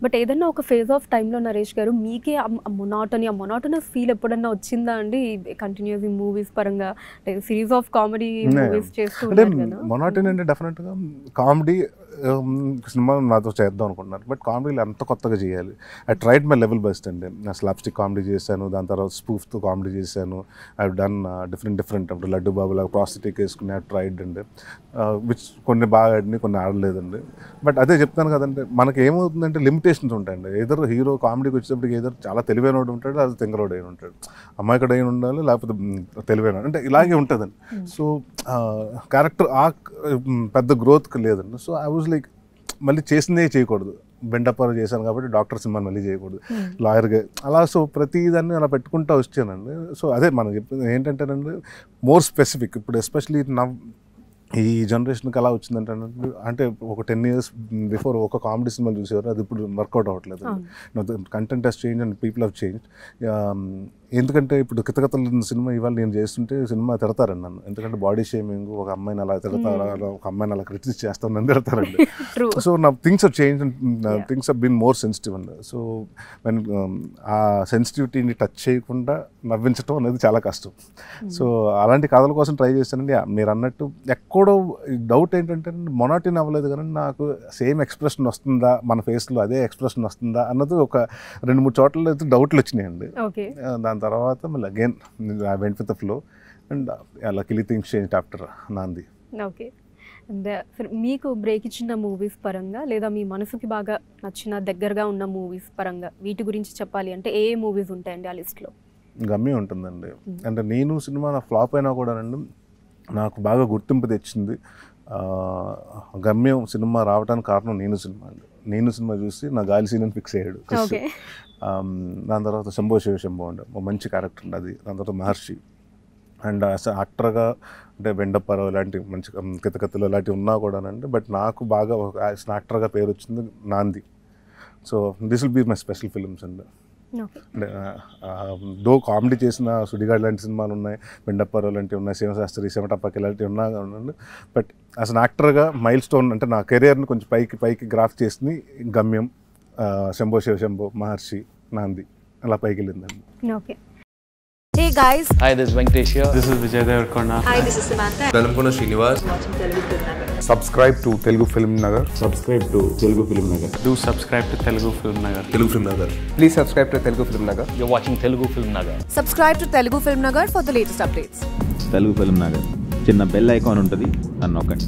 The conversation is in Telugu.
బట్ ఏదన్నా ఒక ఫేజ్ ఆఫ్ టైంలో నరేష్ గారు మీకే మొనాటనీ ఆ మొనాటనస్ ఫీల్ ఎప్పుడన్నా వచ్చిందా అండి కంటిన్యూస్ మూవీస్ పరంగా సిరీస్ ఆఫ్ కామెడీ మూవీస్ చేస్తూ అంటే ఉన్నారు కదా మొనాటిన్ అంటే డెఫినెట్గా కామెడీ సినిమా నాతో చేద్దాం అనుకుంటున్నారు బట్ కామెడీలో ఎంత కొత్తగా చేయాలి I tried my level best అండి నా స్లాప్స్టిక్ కామెడీ చేశాను దాని తర్వాత స్పూఫ్తో కామెడీ చేశాను ఐ డన్ డిఫరెంట్ డిఫరెంట్ అంటే లడ్డు బాబు లాగా ప్రాస్టిక్ వేసుకుని ఐ ట్రైడ్ అండి విచ్ కొన్ని బాగా ఆడినాయి కొన్ని ఆడలేదండి బట్ అదే చెప్తాను కదండి మనకి ఏమవుతుందంటే లిమిటేషన్స్ ఉంటాయండి ఏదో హీరో కామెడీకి వచ్చేటప్పటికి ఏదో చాలా తెలివైనడు ఉంటాడు అది తెంగరోడు అయిన ఉంటాడు అమ్మాయికడు అయిన ఉండాలి లేకపోతే మ్, తెలివైన అంటే ఇలాగే ఉంటుందండి సో క్యారెక్టర్ ఆ మ్, పెద్ద గ్రోత్ లేదండి సో ఐ వాజ్ లైక్ మళ్ళీ చేసిందే చేయకూడదు బెండప్పర్ చేశాను కాబట్టి డాక్టర్ సినిమా మళ్ళీ చేయకూడదు లాయర్గా అలా సో ప్రతి దాన్ని అలా పెట్టుకుంటూ వచ్చానండి సో అదే మనం చెప్పింది ఏంటంటేనండి మోర్ స్పెసిఫిక్ ఇప్పుడు ఎస్పెషలీ నా ఈ జనరేషన్కి అలా వచ్చిందంటే అంటే ఒక టెన్ ఇయర్స్ బిఫోర్ ఒక కామెడీ సినిమా చూసేవారు అది ఇప్పుడు వర్కౌట్ అవ్వట్లేదు content has change and people have change ఎందుకంటే ఇప్పుడు కితకతలు సినిమా ఇవాళ నేను చేస్తుంటే సినిమా తిడతారండి నన్ను ఎందుకంటే బాడీ షేమింగ్ ఒక అమ్మాయిని అలా తిడతారా అలా ఒక అమ్మాయిని అలా క్రిటిసైజ్ చేస్తాను నన్ను తిడతారండి ట్రూ సో నా things are change and things are been more sensitive అండి సో వెన్ ఆ సెన్సిటివిటీని టచ్ చేయకుండా నవ్వించడం అనేది చాలా కష్టం సో అలాంటి కథల కోసం ట్రై చేశానండి ఆ, మీరు అన్నట్టు ఎక్కడో డౌట్ ఏంటంటే మొనాటిన్ అవ్వలేదు కానీ నాకు సేమ్ ఎక్స్ప్రెషన్ వస్తుందా మన ఫేస్లో అదే ఎక్స్ప్రెషన్ వస్తుందా అన్నది ఒక రెండు మూడు చోట్ల అయితే డౌట్లు వచ్చినాయండి ఓకే ఆ, దాని తర్వాత మళ్ళీ again I went with the flow and luckily things change after Naandhi okay and మీకు బ్రేక్ ఇచ్చిన మూవీస్ పరంగా లేదా మీ మనసుకి బాగా నచ్చిన దగ్గరగా ఉన్న మూవీస్ పరంగా వీటి గురించి చెప్పాలి అంటే ఏ ఏ మూవీస్ ఉంటాయండి ఆ లిస్ట్లో గమ్యం ఉంటుందండి అంటే నేను సినిమా నా ఫ్లాప్ అయినా కూడానండి నాకు బాగా గుర్తింపు తెచ్చింది ఆ, గమ్యం సినిమా రావడానికి కారణం నేను సినిమా అండి నేను సినిమా చూసి నా గాలి సీన్ అని ఫిక్స్ అయ్యాడు క్రిష్. ఓకే ఆమ్, దాని తర్వాత శంభో శివ శంభో అండి ఒక మంచి క్యారెక్టర్ ఉంది అది దాని తర్వాత మహర్షి అండ్ యాక్టర్గా అంటే బెండప్పారావు ఇలాంటి మంచి ఉమ్, కితకత్తులు ఇలాంటివి ఉన్నా కూడానండి బట్ నాకు బాగా ఒక యాక్టర్గా పేరు వచ్చింది Naandhi so this will be my special films అండి ఓకే అంటే దో కామెడీ చేసిన సుడిగాడ్ లాంటి సినిమాలు ఉన్నాయి బెండప్పారావు లాంటివి ఉన్నాయి శివశాస్త్రి శివటప్పకి ఇలాంటివి ఉన్నా ఉండండి బట్ యాజ్ అన్ యాక్టర్గా మైల్ స్టోన్ అంటే నా కెరియర్ని కొంచెం పైకి పైకి గ్రాఫ్ చేసింది గమ్యం ఆ, శంభో శివ శంభో మహర్షి నాంది అలా పైకి వెళ్ళిందండి okay Hey guys, Hi, this is Venkatesh here. This is Vijay Devarkonda. hi, this is Samantha. Velankonda Srinivas subscribe to Telugu Film Nagar. Subscribe to Telugu film Nagar Do subscribe to Telugu Film Nagar. Telugu film Nagar Please subscribe to Telugu Film Nagar. You're watching Telugu Film Nagar. Subscribe to Telugu Film Nagar for the latest updates. Telugu film Nagar చిన్న బెల్ ఐకాన్ ఉంటుంది అని నొక్కండి